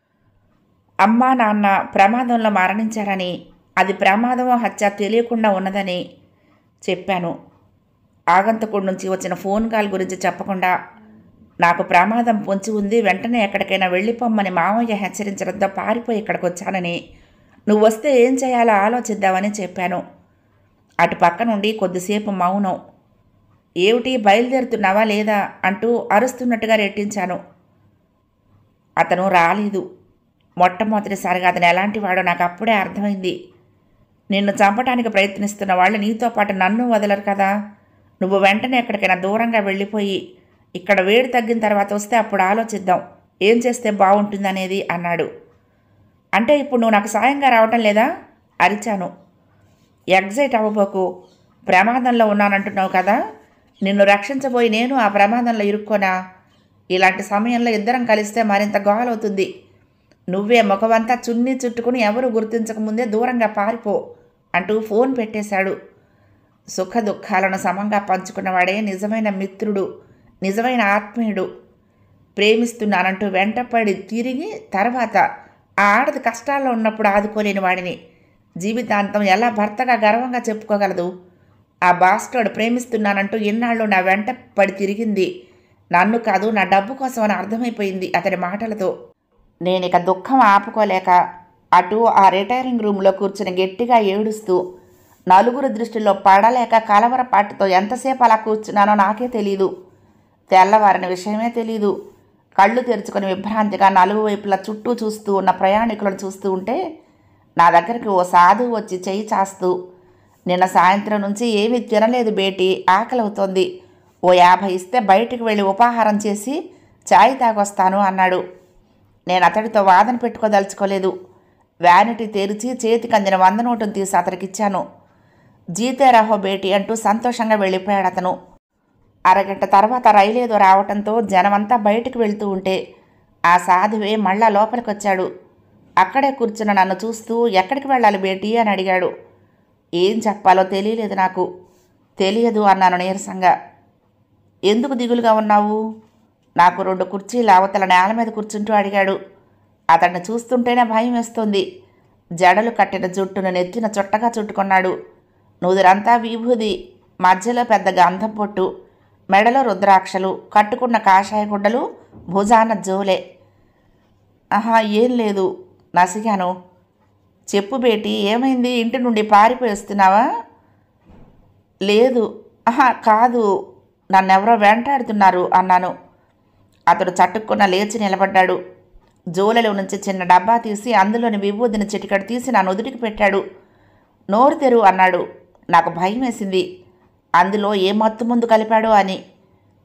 S1: అమ్మా నాన్న ప్రమాదంలో మరణించారని అది ప్రమాదమో హత్య తెలియకుండా ఉన్నదని చెప్పాను ఆగంతకుడి నుంచి వచ్చిన ఫోన్ కాల్ గురించి చెప్పకుండా నాకు ప్రమాదం పొంచి ఉంది వెంటనే ఎక్కడికైనా వెళ్ళిపోమ్మని మామయ్య హెచ్చరించడంతో పారిపోయి ఇక్కడికి వచ్చానని నువ్వు వస్తే ఏం చేయాలో ఆలోచిద్దామని చెప్పాను అటు పక్క నుండి కొద్దిసేపు మౌనం ఏమిటి బయలుదేరుతున్నావా లేదా అంటూ అరుస్తున్నట్టుగా రెట్టించాను అతను రాలేదు మొట్టమొదటిసారిగా అతను ఎలాంటి వాడో నాకు అప్పుడే అర్థమైంది నిన్ను చంపడానికి ప్రయత్నిస్తున్న వాళ్ళు నీతో పాటు నన్ను వదలరు కదా నువ్వు వెంటనే ఎక్కడికైనా దూరంగా వెళ్ళిపోయి ఇక్కడ వేడి తగ్గిన తర్వాత వస్తే అప్పుడు ఆలోచిద్దాం ఏం చేస్తే బాగుంటుందనేది అన్నాడు అంటే ఇప్పుడు నువ్వు నాకు సాయంగా రావటం లేదా అరిచాను ఎగ్జైట్ అవ్వబోకు ప్రమాదంలో ఉన్నానంటున్నావు కదా నిన్ను రక్షించబోయి నేను ఆ ప్రమాదంలో ఇరుక్కోనా ఇలాంటి సమయంలో ఇద్దరం కలిస్తే మరింత గోలవుతుంది నువ్వే ముఖమంతా చున్నీ చుట్టుకుని ఎవరు గుర్తించకముందే దూరంగా పారిపో అంటూ ఫోన్ పెట్టేశాడు సుఖ దుఃఖాలను సమంగా పంచుకున్నవాడే నిజమైన మిత్రుడు నిజమైన ఆత్మీయుడు ప్రేమిస్తున్నానంటూ వెంటపడి తిరిగి తర్వాత ఆ ఆడది కష్టాల్లో ఉన్నప్పుడు ఆదుకోలేని వాడిని జీవితాంతం ఎలా భర్తగా గర్వంగా చెప్పుకోగలదు ఆ బాస్టోడు ప్రేమిస్తున్నానంటూ ఎన్నాళ్ళు నా వెంట పడి తిరిగింది నన్ను కాదు నా డబ్బు కోసం అని అర్థమైపోయింది అతడి మాటలతో నేనిక దుఃఖం ఆపుకోలేక అటు ఆ రిటైరింగ్ రూమ్లో కూర్చుని గట్టిగా ఏడుస్తూ నలుగురు దృష్టిలో పడలేక కలవరపాటుతో ఎంతసేపు అలా కూర్చున్నానో నాకే తెలీదు తెల్లవారిన విషయమే తెలీదు కళ్ళు తెరుచుకొని విభ్రాంతిగా నలుగు వైపులా చుట్టూ చూస్తూ ఉన్న ప్రయాణికులను చూస్తూ ఉంటే నా దగ్గరికి ఓ సాధువు వచ్చి చెయ్యి చాస్తూ నిన్న సాయంత్రం నుంచి ఏమీ తినలేదు బేటీ ఆకలి అవుతోంది ఓ యాభై ఇస్తే బయటికి వెళ్ళి ఉపాహారం చేసి చాయ్ తాగొస్తాను అన్నాడు నేను అతడితో వాదన పెట్టుకోదలుచుకోలేదు వ్యానిటీ తెరిచి చేతికి అందిన వంద నోటును తీసి అతడికిచ్చాను జీతే రహో బేటీ అంటూ సంతోషంగా వెళ్ళిపోయాడు అతను అరగంట తర్వాత రైలేదో రావటంతో జనమంతా బయటికి వెళ్తూ ఉంటే ఆ సాధువే మళ్ళా లోపలికి వచ్చాడు అక్కడే కూర్చున్న నన్ను చూస్తూ ఎక్కడికి వెళ్ళాలి బేటీ అని అడిగాడు ఏం చెప్పాలో తెలియలేదు నాకు తెలియదు అన్నాను నీరసంగా ఎందుకు దిగులుగా ఉన్నావు నాకు రెండు కుర్చీలు అవతల నేల మీద కూర్చుంటూ అడిగాడు అతన్ని చూస్తుంటేనే భయం వేస్తుంది జడలు కట్టిన జుట్టును నెత్తిన చుట్టగా చుట్టుకున్నాడు నుదురంతా విభూది మధ్యలో పెద్ద గంధం పొట్టు మెడలో రుద్రాక్షలు కట్టుకున్న కాషాయ గుడ్డలు భుజాన జోలే ఆహా ఏం లేదు నసిగాను చెప్పు బేటి ఏమైంది ఇంటి నుండి పారిపోయి వస్తున్నావా లేదు ఆహా కాదు నన్నెవరో వెంటాడుతున్నారు అన్నాను అతడు చటుక్కున లేచి నిలబడ్డాడు జోలెలో నుంచి చిన్న డబ్బా తీసి అందులోని విభూదిని చిటికడు తీసి నా నుదుటికి పెట్టాడు నోరు తెరు అన్నాడు నాకు భయం వేసింది అందులో ఏ మత్తు ముందు కలిపాడో అని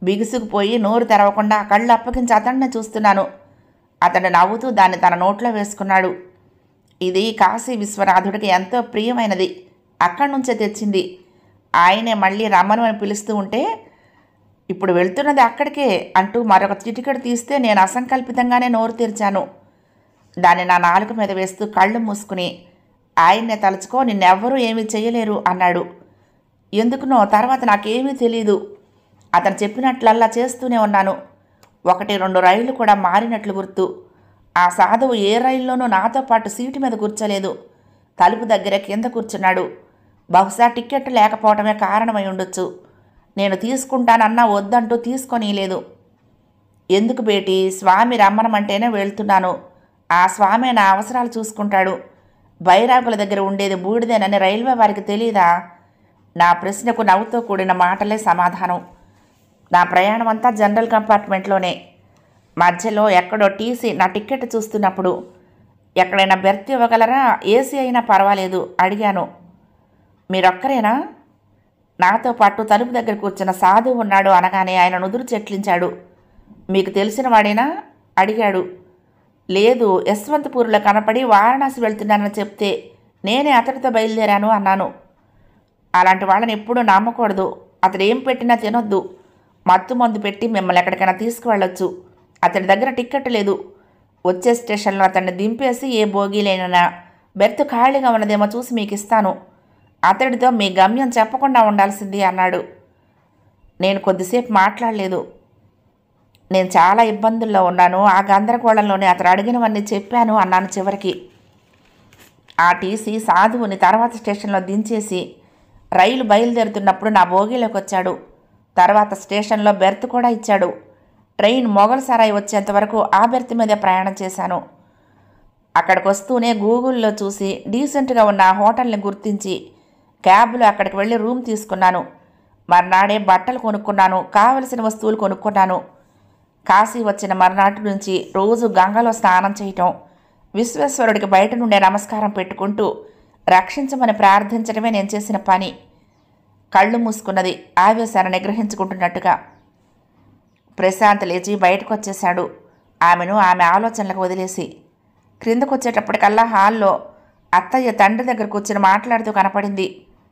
S1: బిగుసుకుపోయి నోరు తెరవకుండా కళ్ళు అప్పగించి అతన్నే చూస్తున్నాను అతడు నవ్వుతూ దాన్ని తన నోట్లో వేసుకున్నాడు ఇది కాశీ విశ్వనాథుడికి ఎంతో ప్రియమైనది అక్కడి నుంచే తెచ్చింది ఆయనే మళ్ళీ రమ్మను అని పిలుస్తూ ఉంటే ఇప్పుడు వెళ్తున్నది అక్కడికే అంటూ మరొక చిటికెడు తీస్తే నేను అసంకల్పితంగానే నోరు తెరిచాను దాన్ని నా నాలుక మీద వేస్తూ కళ్ళు మూసుకుని ఆయన్నే తలుచుకో నిన్నెవ్వరూ ఏమీ చేయలేరు అన్నాడు ఎందుకునో తర్వాత నాకేమీ తెలియదు అతను చెప్పినట్లల్లా చేస్తూనే ఉన్నాను ఒకటి రెండు రైళ్లు కూడా మారినట్లు గుర్తు ఆ సాధువు ఏ రైల్లోనూ నాతో పాటు సీటు మీద కూర్చోలేదు తలుపు దగ్గర కింద కూర్చున్నాడు బహుశా టికెట్ లేకపోవటమే కారణమై ఉండొచ్చు నేను తీసుకుంటానన్నా వద్దంటూ తీసుకొనిలేదు ఎందుకు బేటి స్వామి రమ్మనమంటేనే వెళ్తున్నాను ఆ స్వామి నా అవసరాలు చూసుకుంటాడు బైరాగుల దగ్గర ఉండేది బూడిదేనని రైల్వే వారికి తెలియదా నా ప్రశ్నకు నవ్వుతో కూడిన మాటలే సమాధానం నా ప్రయాణం అంతా జనరల్ కంపార్ట్మెంట్లోనే మధ్యలో ఎక్కడో టీసీ నా టికెట్ చూస్తున్నప్పుడు ఎక్కడైనా బెర్త్ ఇవ్వగలరా ఏసీ అయినా పర్వాలేదు అడిగాను మీరొక్కరేనా నాతో పాటు తలుపు దగ్గర కూర్చున్న సాధు ఉన్నాడు అనగానే ఆయన నుదురు చెట్లించాడు మీకు తెలిసిన వాడేనా అడిగాడు లేదు యశ్వంతపూర్లో కనపడి వారణాసి వెళ్తున్నానని చెప్తే నేనే అతడితో బయలుదేరాను అన్నాను అలాంటి వాళ్ళని ఎప్పుడూ నమ్మకూడదు అతడు ఏం పెట్టినా తినొద్దు మత్తు మందు పెట్టి మిమ్మల్ని ఎక్కడికైనా తీసుకువెళ్ళొచ్చు అతడి దగ్గర టిక్కెట్ లేదు వచ్చే స్టేషన్లో అతన్ని దింపేసి ఏ బోగీలైనా బెర్త్ ఖాళీగా ఉన్నదేమో చూసి మీకు ఇస్తాను అతడితో మీ గమ్యం చెప్పకుండా ఉండాల్సింది అన్నాడు నేను కొద్దిసేపు మాట్లాడలేదు నేను చాలా ఇబ్బందుల్లో ఉన్నాను ఆ గందరగోళంలోనే అతను అడిగినవన్నీ చెప్పాను అన్నాను చివరికి ఆ టీసీ సాధువుని తర్వాత స్టేషన్లో దించేసి రైలు బయలుదేరుతున్నప్పుడు నా బోగీలోకి వచ్చాడు తర్వాత స్టేషన్లో బెర్త్ కూడా ఇచ్చాడు ట్రైన్ మొగల్ సరాయి వచ్చేంత వరకు ఆ బెర్త్ మీదే ప్రయాణం చేశాను అక్కడికి వస్తూనే గూగుల్లో చూసి డీసెంట్గా ఉన్న ఆ హోటల్ని గుర్తించి క్యాబ్లో అక్కడికి వెళ్ళి రూమ్ తీసుకున్నాను మర్నాడే బట్టలు కొనుక్కున్నాను కావలసిన వస్తువులు కొనుక్కున్నాను కాశీ వచ్చిన మర్నాటి నుంచి రోజు గంగలో స్నానం చేయటం విశ్వేశ్వరుడికి బయట నుండే నమస్కారం పెట్టుకుంటూ రక్షించమని ప్రార్థించడమే నేను చేసిన పని కళ్ళు మూసుకున్నది ఆవేశాన్ని నిగ్రహించుకుంటున్నట్టుగా ప్రశాంత్ లేచి బయటకు వచ్చేశాడు ఆమెను ఆమె ఆలోచనలకు వదిలేసి క్రిందకు వచ్చేటప్పటికల్లా హాల్లో అత్తయ్య తండ్రి దగ్గర కూర్చుని మాట్లాడుతూ కనపడింది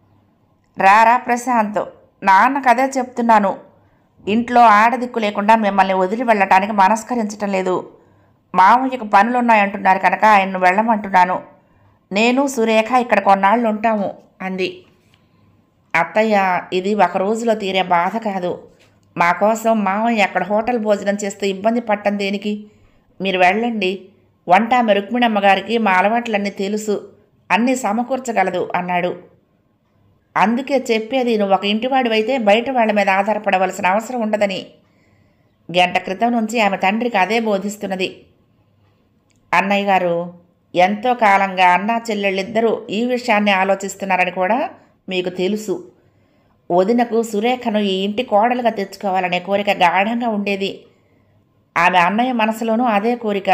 S1: రారా ప్రశాంత్ నాన్నకు అదే చెప్తున్నాను ఇంట్లో ఆడదిక్కు లేకుండా మిమ్మల్ని వదిలి వెళ్ళటానికి మనస్కరించటం లేదు మామయ్యకు పనులున్నాయంటున్నారు కనుక ఆయన్ను వెళ్ళమంటున్నాను నేను సురేఖ ఇక్కడ కొన్నాళ్ళు ఉంటాము అంది అత్తయ్య ఇది ఒక రోజులో తీరే బాధ కాదు మా కోసం మామయ్య అక్కడ హోటల్ భోజనం చేస్తే ఇబ్బంది పట్టం దేనికి మీరు వెళ్ళండి వంట ఆమె రుక్మిణమ్మ గారికి మా అలవాట్లన్నీ తెలుసు అన్నీ సమకూర్చగలదు అన్నాడు అందుకే చెప్పేది నువ్వు ఒక ఇంటివాడివైతే బయట వాళ్ళ మీద ఆధారపడవలసిన అవసరం ఉండదని గంట క్రితం నుంచి ఆమె తండ్రికి అదే బోధిస్తున్నది అన్నయ్య గారు ఎంతో కాలంగా అన్నా చెల్లెళ్ళిద్దరూ ఈ విషయాన్ని ఆలోచిస్తున్నారని కూడా మీకు తెలుసు వదినకు సురేఖను ఈ ఇంటి కోడలుగా తెచ్చుకోవాలనే కోరిక గాఢంగా ఉండేది ఆమె అన్నయ్య మనసులోనూ అదే కోరిక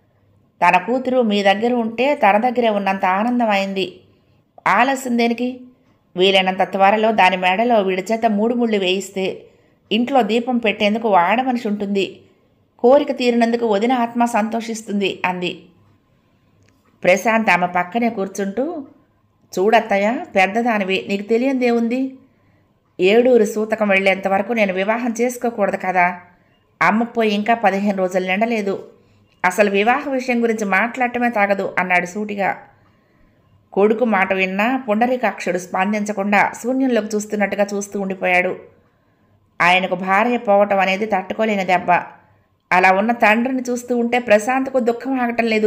S1: తన కూతురు మీ దగ్గర ఉంటే తన దగ్గరే ఉన్నంత ఆనందం అయింది ఆలస్యం దేనికి వీలైనంత త్వరలో దాని మెడలో వీడి చేత మూడు ముళ్ళు వేయిస్తే ఇంట్లో దీపం పెట్టేందుకు వాడమనిషి ఉంటుంది కోరిక తీరినందుకు వదిన ఆత్మ సంతోషిస్తుంది అంది ప్రశాంత్ ఆమె పక్కనే కూర్చుంటూ చూడత్తయ్య పెద్దదానివి నీకు తెలియందేముంది ఏడూరు సూతకం వెళ్ళేంత వరకు నేను వివాహం చేసుకోకూడదు కదా అమ్మ పోయి ఇంకా పదిహేను రోజులు నిండలేదు అసలు వివాహ విషయం గురించి మాట్లాడటమే తాగదు అన్నాడు సూటిగా కొడుకు మాట విన్నా పుండరీకాక్షుడు స్పందించకుండా శూన్యంలోకి చూస్తున్నట్టుగా చూస్తూ ఉండిపోయాడు ఆయనకు భార్య పోవటం అనేది తట్టుకోలేని దెబ్బ అలా ఉన్న తండ్రిని చూస్తూ ఉంటే ప్రశాంత్కు దుఃఖం ఆగటం లేదు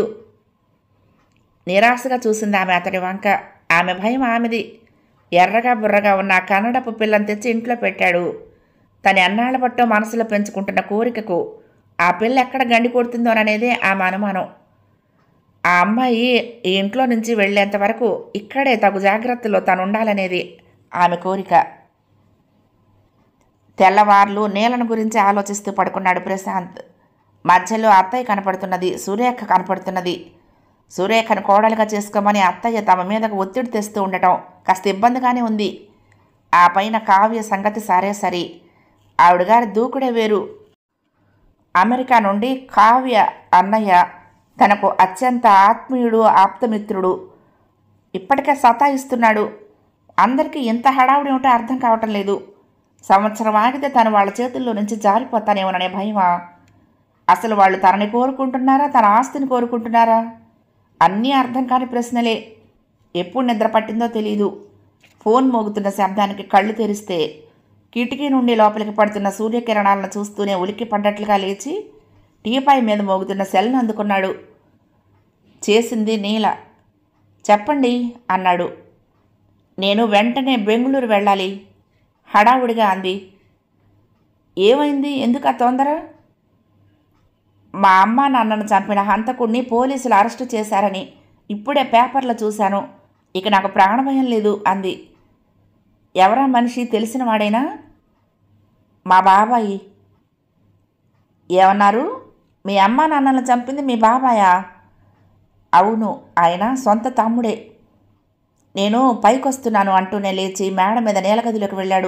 S1: నిరాశగా చూసింది ఆమె అతడి వంక ఆమె భయం ఆమెది ఎర్రగా బుర్రగా ఉన్న ఆ కన్నడపు పిల్లని తెచ్చి ఇంట్లో పెట్టాడు తన ఎన్నాళ్ళ పట్టో మనసులో పెంచుకుంటున్న కోరికకు ఆ పిల్ల ఎక్కడ గండి కొడుతుందోననేదే ఆమె అనుమానం ఆ అమ్మాయి ఈ ఇంట్లో నుంచి వెళ్ళేంత వరకు ఇక్కడే తగు జాగ్రత్తలో తను ఉండాలనేది ఆమె కోరిక తెల్లవార్లు నీలను గురించి ఆలోచిస్తూ పడుకున్నాడు ప్రశాంత్ మధ్యలో అత్తయ్య కనపడుతున్నది సురేఖ కనపడుతున్నది సురేఖను కోడలుగా చేసుకోమని అత్తయ్య తమ మీదకు ఒత్తిడి తెస్తూ ఉండటం కాస్త ఇబ్బందిగానే ఉంది ఆ పైన కావ్య సంగతి సరే సరి ఆవిడగారి దూకుడే వేరు అమెరికా నుండి కావ్య అన్నయ్య తనకు అత్యంత ఆత్మీయుడు ఆప్తమిత్రుడు ఇప్పటికే సతాయిస్తున్నాడు అందరికీ ఇంత హడావుడి ఉంటే అర్థం కావటం లేదు సంవత్సరం ఆగితే తను వాళ్ళ చేతుల్లో నుంచి జారిపోతానేమోననే భయమా అసలు వాళ్ళు తనని కోరుకుంటున్నారా తన ఆస్తిని కోరుకుంటున్నారా అన్నీ అర్థం కాని ప్రశ్నలే ఎప్పుడు నిద్ర పట్టిందో తెలియదు ఫోన్ మోగుతున్న శబ్దానికి కళ్ళు తెరిస్తే కిటికీ నుండి లోపలికి పడుతున్న సూర్యకిరణాలను చూస్తూనే ఉలిక్కి పడ్డట్లుగా లేచి టీపాయ్ మీద మోగుతున్న సెల్ను అందుకున్నాడు చేసింది నీల చెప్పండి అన్నాడు నేను వెంటనే బెంగుళూరు వెళ్ళాలి హడావుడిగా అంది ఏమైంది ఎందుకు ఆ తొందర మా అమ్మ నాన్నను చంపిన హంతకుడిని పోలీసులు అరెస్టు చేశారని ఇప్పుడే పేపర్లో చూశాను ఇక నాకు ప్రాణభయం లేదు అంది ఎవరా మనిషి తెలిసిన వాడేనా మా బాబాయి ఏమన్నారు మీ అమ్మ నాన్నలను చంపింది మీ బాబాయా అవును ఆయన సొంత తమ్ముడే నేను పైకొస్తున్నాను అంటూనే లేచి మేడ మీద నీలగదిలోకి వెళ్ళాడు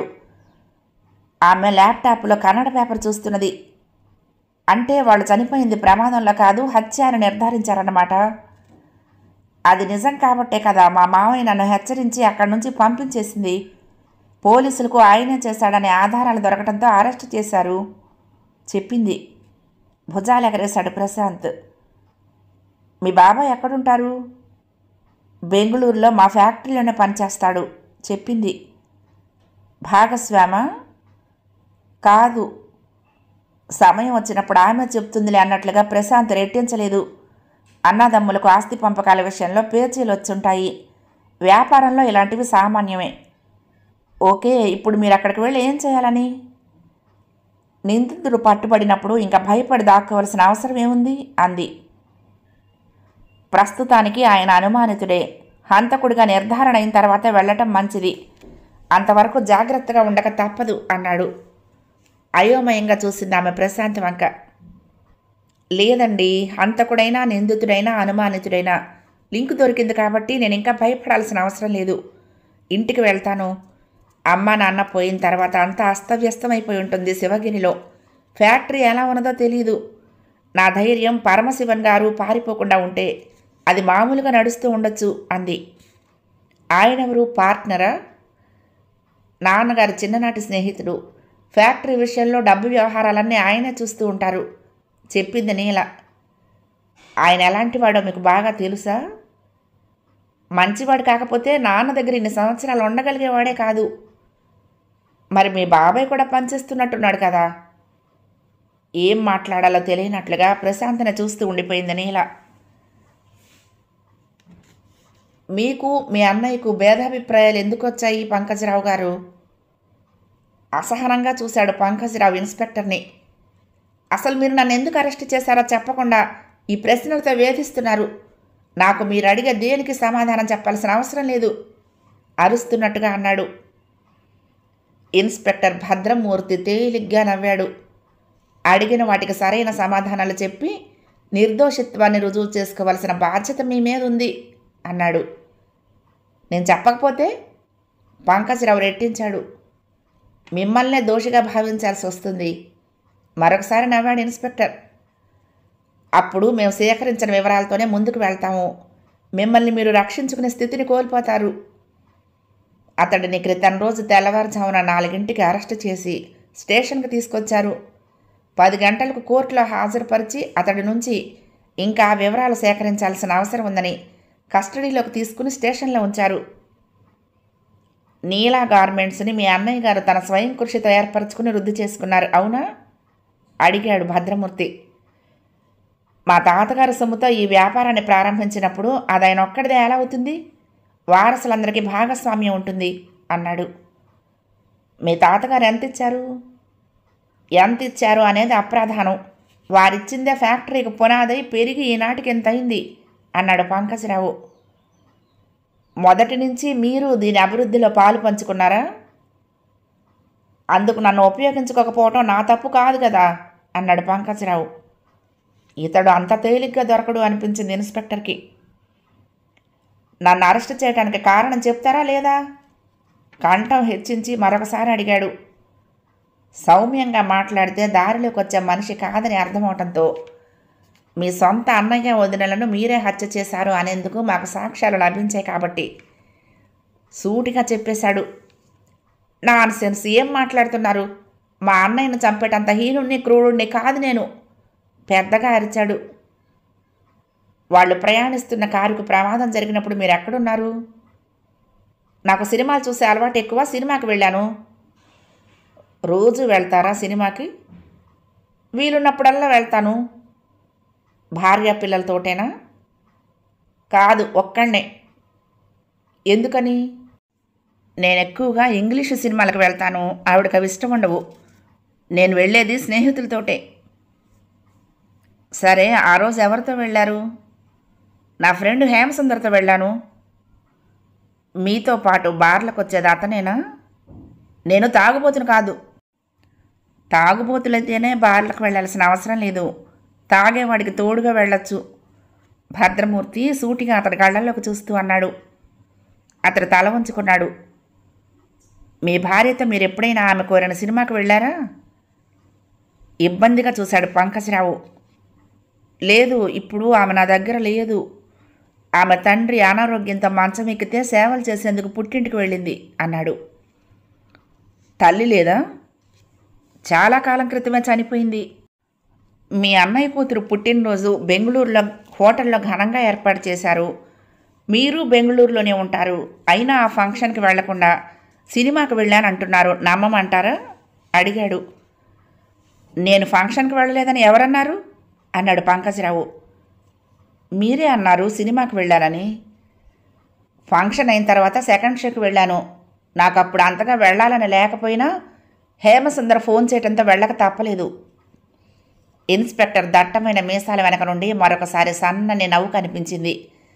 S1: ఆమె ల్యాప్టాప్లో కన్నడ పేపర్ చూస్తున్నది అంటే వాళ్ళు చనిపోయింది ప్రమాదంలో కాదు హత్య అని నిర్ధారించారన్నమాట అది నిజం కాబట్టే కదా మా మామయ్య నన్ను హెచ్చరించి అక్కడి నుంచి పంపించేసింది పోలీసులకు ఆయనే చేశాడనే ఆధారాలు దొరకడంతో అరెస్ట్ చేశారు చెప్పింది భుజాలు ఎగరేశాడు ప్రశాంత్ మీ బాబాయ్ ఎక్కడుంటారు బెంగళూరులో మా ఫ్యాక్టరీలోనే పనిచేస్తాడు చెప్పింది భాగస్వామ కాదు సమయం వచ్చినప్పుడు ఆమె చెప్తుందిలే అన్నట్లుగా ప్రశాంత్ రెట్టించలేదు అన్నదమ్ములకు ఆస్తి పంపకాల విషయంలో పేచీలు వచ్చుంటాయి వ్యాపారంలో ఇలాంటివి సామాన్యమే ఓకే ఇప్పుడు మీరు అక్కడికి వెళ్ళి ఏం చేయాలని నిందితుడు పట్టుబడినప్పుడు ఇంకా భయపడి దాక్కోవలసిన అవసరం ఏముంది అంది ప్రస్తుతానికి ఆయన అనుమానితుడే హంతకుడిగా నిర్ధారణ అయిన తర్వాత వెళ్ళటం మంచిది అంతవరకు జాగ్రత్తగా ఉండక తప్పదు అన్నాడు అయోమయంగా చూసింది ఆమె ప్రశాంత్ వంక లేదండి హంతకుడైనా నిందితుడైనా అనుమానితుడైనా లింక్ దొరికింది కాబట్టి నేను ఇంకా భయపడాల్సిన అవసరం లేదు ఇంటికి వెళ్తాను అమ్మ నాన్న పోయిన తర్వాత అంతా అస్తవ్యస్తమైపోయి ఉంటుంది శివగిరిలో ఫ్యాక్టరీ ఎలా ఉన్నదో తెలియదు నా ధైర్యం పరమశివన్ గారు పారిపోకుండా ఉంటే అది మామూలుగా నడుస్తూ ఉండొచ్చు అంది ఆయనెవరు పార్ట్నరా నాన్నగారి చిన్ననాటి స్నేహితుడు ఫ్యాక్టరీ విషయంలో డబ్బు వ్యవహారాలన్నీ ఆయనే చూస్తూ ఉంటారు చెప్పింది నీల ఆయన ఎలాంటివాడో మీకు బాగా తెలుసా మంచివాడు కాకపోతే నాన్న దగ్గర ఇన్ని సంవత్సరాలు ఉండగలిగేవాడే కాదు మరి మీ బాబాయ్ కూడా పనిచేస్తున్నట్టున్నాడు కదా ఏం మాట్లాడాలో తెలియనట్లుగా ప్రశాంతన చూస్తూ ఉండిపోయింది నీల మీకు మీ అన్నయ్యకు భేదాభిప్రాయాలు ఎందుకు వచ్చాయి పంకజరావు గారు అసహనంగా చూశాడు పంకజరావు ఇన్స్పెక్టర్ని అసలు మీరు నన్ను ఎందుకు అరెస్ట్ చేశారో చెప్పకుండా ఈ ప్రశ్నలతో వేధిస్తున్నారు నాకు మీరు అడిగే దేనికి సమాధానం చెప్పాల్సిన అవసరం లేదు అరుస్తున్నట్టుగా అన్నాడు ఇన్స్పెక్టర్ భద్రమూర్తి తేలిగ్గా నవ్వాడు అడిగిన వాటికి సరైన సమాధానాలు చెప్పి నిర్దోషిత్వాన్ని రుజువు చేసుకోవలసిన బాధ్యత మీ మీద ఉంది అన్నాడు నేను చెప్పకపోతే పంకజరావు రెట్టించాడు మిమ్మల్నే దోషిగా భావించాల్సి వస్తుంది మరొకసారి నవ్వాడు ఇన్స్పెక్టర్ అప్పుడు మేము సేకరించిన వివరాలతోనే ముందుకు వెళ్తాము మిమ్మల్ని మీరు రక్షించుకునే స్థితిని కోల్పోతారు అతడిని క్రితం రోజు తెల్లవారుజామున నాలుగింటికి అరెస్ట్ చేసి స్టేషన్కి తీసుకొచ్చారు పది గంటలకు కోర్టులో హాజరుపరిచి అతడి నుంచి ఇంకా వివరాలు సేకరించాల్సిన అవసరం ఉందని కస్టడీలోకి తీసుకుని స్టేషన్లో ఉంచారు నీలా గార్మెంట్స్ని మీ అన్నయ్య గారు తన స్వయం కృషితో ఏర్పరచుకుని వృద్ధి చేసుకున్నారు అవునా అడిగాడు భద్రమూర్తి మా తాతగారి సొమ్ముతో ఈ వ్యాపారాన్ని ప్రారంభించినప్పుడు అది ఆయన ఒక్కడిదే ఎలా అవుతుంది వారసులందరికీ భాగస్వామ్యం ఉంటుంది అన్నాడు మీ తాతగారు ఎంత ఇచ్చారు ఎంత ఇచ్చారు అనేది అప్రధానం వారిచ్చిందే ఫ్యాక్టరీకి పునాదై పెరిగి ఈనాటికి ఎంత అయింది అన్నాడు పంకజరావు మొదటి నుంచి మీరు దీని అభివృద్ధిలో పాలు పంచుకున్నారా అందుకు నన్ను ఉపయోగించుకోకపోవటం నా తప్పు కాదు కదా అన్నాడు పంకజరావు ఇతడు అంత తేలిగ్గా దొరకడు అనిపించింది ఇన్స్పెక్టర్కి నన్ను అరెస్ట్ చేయడానికి కారణం చెప్తారా లేదా కంఠం హెచ్చించి మరొకసారి అడిగాడు సౌమ్యంగా మాట్లాడితే దారిలోకి వచ్చే మనిషి కాదని అర్థమవటంతో మీ సొంత అన్నయ్య వదినలను మీరే హత్య చేశారు అనేందుకు మాకు సాక్ష్యాలు లభించాయి కాబట్టి సూటిగా చెప్పేశాడు నాన్ సెన్స్ ఏం మాట్లాడుతున్నారు మా అన్నయ్యను చంపేటంత హీనుణ్ణి క్రూరుణ్ణి కాదు నేను పెద్దగా అరిచాడు వాళ్ళు ప్రయాణిస్తున్న కారుకు ప్రమాదం జరిగినప్పుడు మీరు ఎక్కడున్నారు నాకు సినిమాలు చూసే అలవాటు ఎక్కువ సినిమాకి వెళ్ళాను రోజు వెళ్తారా సినిమాకి వీలున్నప్పుడల్లా వెళ్తాను భార్య పిల్లలతోటేనా కాదు ఒక్కడే ఎందుకని నేను ఎక్కువగా ఇంగ్లీషు సినిమాలకు వెళ్తాను ఆవిడకి అవి ఇష్టం ఉండవు నేను వెళ్ళేది స్నేహితులతోటే సరే ఆ రోజు ఎవరితో వెళ్ళారు నా ఫ్రెండ్ హేమసుందర్తో వెళ్ళాను మీతో పాటు బార్లకు వచ్చేది అతనేనా నేను తాగుబోతును కాదు తాగుబోతులైతేనే బార్లకు వెళ్ళాల్సిన అవసరం లేదు తాగేవాడికి తోడుగా వెళ్ళొచ్చు భద్రమూర్తి సూటిగా అతడి కళ్ళల్లోకి చూస్తూ అన్నాడు అతడు తల ఉంచుకున్నాడు మీ భార్యతో మీరు ఎప్పుడైనా ఆమె కోరిన సినిమాకి వెళ్ళారా ఇబ్బందిగా చూశాడు పంకజరావు లేదు ఇప్పుడు ఆమె నా దగ్గర లేదు ఆమె తండ్రి అనారోగ్యంతో మంచం ఎక్కితే సేవలు చేసేందుకు పుట్టింటికి వెళ్ళింది అన్నాడు తల్లి లేదా చాలా కాలం క్రితమే చనిపోయింది మీ అన్నయ్య కూతురు పుట్టినరోజు బెంగళూరులో హోటల్లో ఘనంగా ఏర్పాటు చేశారు మీరు బెంగళూరులోనే ఉంటారు అయినా ఆ ఫంక్షన్కి వెళ్లకుండా సినిమాకి వెళ్ళానంటున్నారు నమ్మమంటారా అడిగాడు నేను ఫంక్షన్కి వెళ్ళలేదని ఎవరన్నారు అన్నాడు పంకజరావు మీరే అన్నారు సినిమాకి వెళ్ళారని ఫంక్షన్ అయిన తర్వాత సెకండ్ షోకి వెళ్ళాను నాకు అప్పుడు అంతగా వెళ్ళాలని లేకపోయినా హేమసుందర్ ఫోన్ చేయడంతో వెళ్ళక తప్పలేదు ఇన్స్పెక్టర్ దట్టమైన మీసాల వెనక నుండి మరొకసారి సన్నని నవ్వు కనిపించింది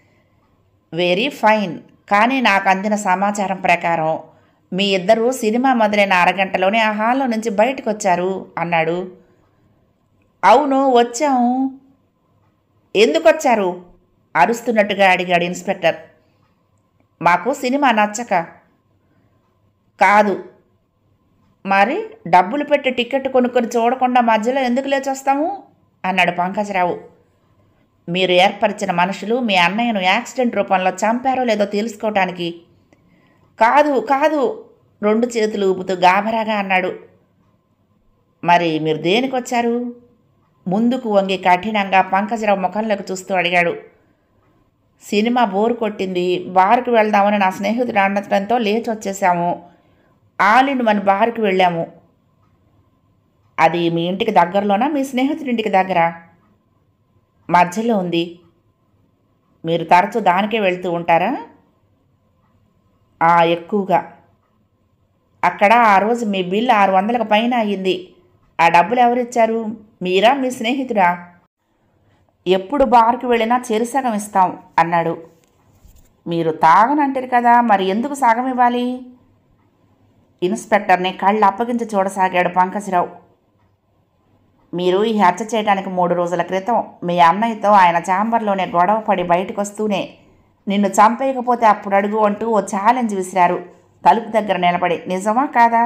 S1: వెరీ ఫైన్ కానీ నాకు అందిన సమాచారం ప్రకారం మీ ఇద్దరూ సినిమా మొదలైన అరగంటలోనే ఆ హాల్లో నుంచి బయటకు వచ్చారు అన్నాడు అవును వచ్చాము ఎందుకు వచ్చారు అరుస్తున్నట్టుగా అడిగాడు ఇన్స్పెక్టర్ మాకు సినిమా నచ్చక కాదు మరి డబ్బులు పెట్టి టికెట్ కొనుక్కొని చూడకుండా మధ్యలో ఎందుకు లేచొస్తాము అన్నాడు పంకజరావు మీరు ఏర్పరిచిన మనుషులు మీ అన్నయ్యను యాక్సిడెంట్ రూపంలో చంపారో లేదో తెలుసుకోవటానికి కాదు కాదు రెండు చేతులు ఊపుతూ గాభరాగా అన్నాడు మరి మీరు దేనికి వచ్చారు ముందుకు వంగి కఠినంగా పంకజరావు ముఖంలోకి చూస్తూ అడిగాడు సినిమా బోరు కొట్టింది బార్కు వెళ్దామని నా స్నేహితుడు అనడంతో లేచి వచ్చేసాము ఆల్ ఇన్ వన్ బార్కి వెళ్ళాము అది మీ ఇంటికి దగ్గరలోనా మీ స్నేహితుడి ఇంటికి దగ్గర మధ్యలో ఉంది మీరు తరచూ దానికే వెళ్తూ ఉంటారా ఆ, ఎక్కువగా అక్కడ ఆ రోజు మీ బిల్ ఆరు వందలకు పైన అయ్యింది ఆ డబ్బులు ఎవరిచ్చారు మీరా మీ స్నేహితుడా ఎప్పుడు బార్కి వెళ్ళినా చెరుసగం ఇస్తాం అన్నాడు మీరు తాగనంటారు కదా మరి ఎందుకు సగం ఇవ్వాలి ఇన్స్పెక్టర్ని కళ్ళు అప్పగించి చూడసాగాడు పంకజరావు మీరు ఈ హత్య చేయడానికి మూడు రోజుల క్రితం మీ అన్నయ్యతో ఆయన ఛాంబర్లోనే గొడవ పడి బయటకు వస్తూనే నిన్ను చంపేయకపోతే అప్పుడు అడుగు అంటూ ఓ ఛాలెంజ్ విసిరారు తలుపు దగ్గర నిలబడి నిజమా కాదా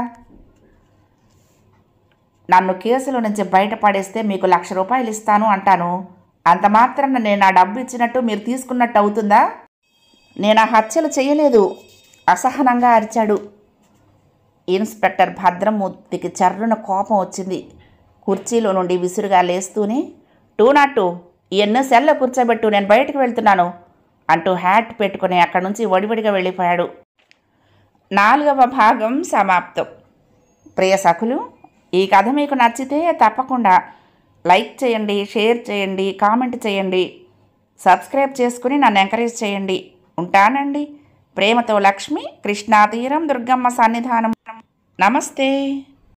S1: నన్ను కేసుల నుంచి బయటపడేస్తే మీకు లక్ష రూపాయలు ఇస్తాను అంటాను అంత మాత్రాన నేను ఆ డబ్బు ఇచ్చినట్టు మీరు తీసుకున్నట్టు అవుతుందా నేను ఆ హత్యలు చేయలేదు అసహనంగా అరిచాడు ఇన్స్పెక్టర్ భద్రమూర్తికి చర్రున కోపం వచ్చింది కుర్చీలో నుండి విసురుగా లేస్తూనే టూ నాట్ టూ ఎన్నో సెల్లో కూర్చోబెట్టు నేను బయటకు వెళ్తున్నాను అంటూ హ్యాట్ పెట్టుకుని అక్కడి నుంచి వడివడిగా వెళ్ళిపోయాడు నాలుగవ భాగం సమాప్తం ప్రియ సఖులు ఈ కథ మీకు నచ్చితే తప్పకుండా లైక్ చేయండి షేర్ చేయండి కామెంట్ చేయండి సబ్స్క్రైబ్ చేసుకుని నన్ను ఎంకరేజ్ చేయండి ఉంటానండి ప్రేమతో లక్ష్మి కృష్ణా తీరం దుర్గమ్మ సన్నిధానం నమస్తే